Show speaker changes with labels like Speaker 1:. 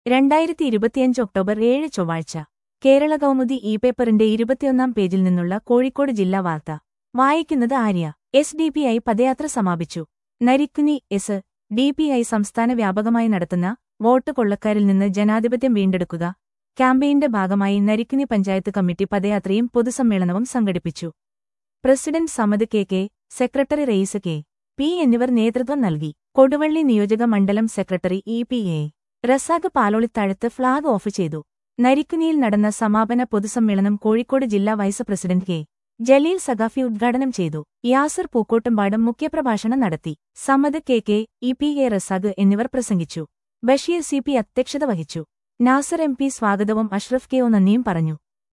Speaker 1: രണ്ടായിരത്തി ഇരുപത്തിയഞ്ച് ഒക്ടോബർ ഏഴ് ചൊവ്വാഴ്ച കേരള കൗമുദി ഇ പേപ്പറിന്റെ ഇരുപത്തിയൊന്നാം പേജിൽ നിന്നുള്ള കോഴിക്കോട് ജില്ലാ വാർത്ത വായിക്കുന്നത് Arya S D P I പദയാത്ര സമാപിച്ചു Narikkuni S D P I സംസ്ഥാന വ്യാപകമായി നടത്തുന്ന വോട്ട് കൊള്ളക്കാരിൽ നിന്ന് ജനാധിപത്യം വീണ്ടെടുക്കുക ക്യാമ്പയിന്റെ ഭാഗമായി നരിക്കുനി പഞ്ചായത്ത് കമ്മിറ്റി പദയാത്രയും പൊതുസമ്മേളനവും സംഘടിപ്പിച്ചു president Samad K K secretary Rais K P എന്നിവർ നേതൃത്വം നൽകി കൊടുവള്ളി നിയോജക മണ്ഡലം secretary E P A Razak Palolithazhath flag off ചെയ്തു നരിക്കുനിയിൽ നടന്ന സമാപന പൊതുസമ്മേളനം കോഴിക്കോട് ജില്ലാ vice president K Jaleel Saqafi ഉദ്ഘാടനം ചെയ്തു യാസർ പൂക്കോട്ടുംപാടം മുഖ്യപ്രഭാഷണം നടത്തി Samad K K E P A Razak എന്നിവർ പ്രസംഗിച്ചു ബഷീർ സി പി അധ്യക്ഷത വഹിച്ചു നാസർ എം പി സ്വാഗതവും അഷ്റഫ് കെ ഒ നന്ദിയും പറഞ്ഞു